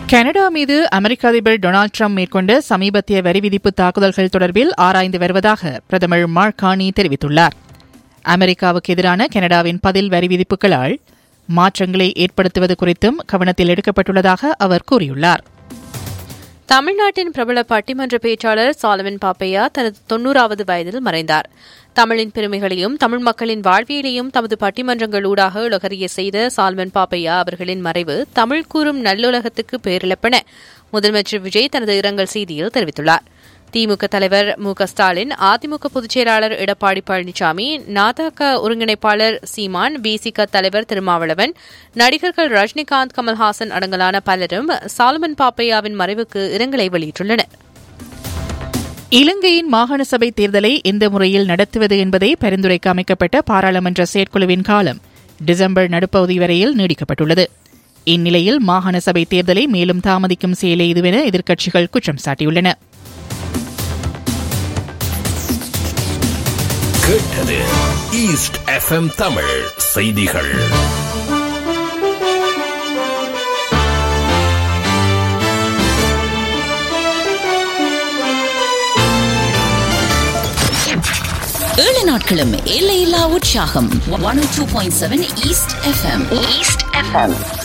Canada மீது அமெரிக்க அதிபர் Donald Trump மேற்கொண்ட சமீபத்திய வரி விதிப்பு தாக்குதல்கள் தொடர்பில் ஆராய்ந்து வருவதாக பிரதமர் மார்க் கானி தெரிவித்துள்ளார் அமெரிக்காவுக்கு எதிரான கனடாவின் பதில் வரி விதிப்புகளால் மாற்றங்களை ஏற்படுத்துவது குறித்தும் கவனத்தில் எடுக்கப்பட்டுள்ளதாக அவர் கூறியுள்ளார் தமிழ்நாட்டின் பிரபல பட்டிமன்ற பேச்சாளர் சாலமன் பாப்பையா தனது தொன்னூறாவது வயதில் மறைந்தார் தமிழின் பெருமைகளையும் தமிழ் மக்களின் வாழ்வியலையும் தமது பட்டிமன்றங்களூடாக உலகறிய செய்த சால்மன் பாப்பையா அவர்களின் மறைவு தமிழ் கூறும் நல்லுலகத்துக்கு பேரிழப்பென முதலமைச்சர் விஜய் தனது இரங்கல் செய்தியில் தெரிவித்துள்ளார் திமுக தலைவர் மு க ஸ்டாலின் அதிமுக பொதுச் செயலாளர் எடப்பாடி பழனிசாமி நாதக ஒருங்கிணைப்பாளர் சீமான் பிசிக தலைவர் திருமாவளவன் நடிகர்கள் ரஜினிகாந்த் கமல்ஹாசன் அடங்கலான பலரும் சாலமன் பாப்பையாவின் மறைவுக்கு இரங்கலை வெளியிட்டுள்ளனர் இலங்கையின் மாகாண சபை தேர்தலை எந்த முறையில் நடத்துவது என்பதை பரிந்துரைக்க அமைக்கப்பட்ட பாராளுமன்ற செயற்குழுவின் காலம் டிசம்பர் நடுப்பகுதி வரையில் நீடிக்கப்பட்டுள்ளது இந்நிலையில் மாகாண சபை தேர்தலை மேலும் தாமதிக்கும் செயலே இதுவென எதிர்க்கட்சிகள் குற்றம் சாட்டியுள்ளன கேட்டது ஈஸ்ட் எஃப்எம் தமிழ் செய்திகள் ஏழு நாட்களும் எல்லையில்லா உற்சாகம் one two point seven east FM east FM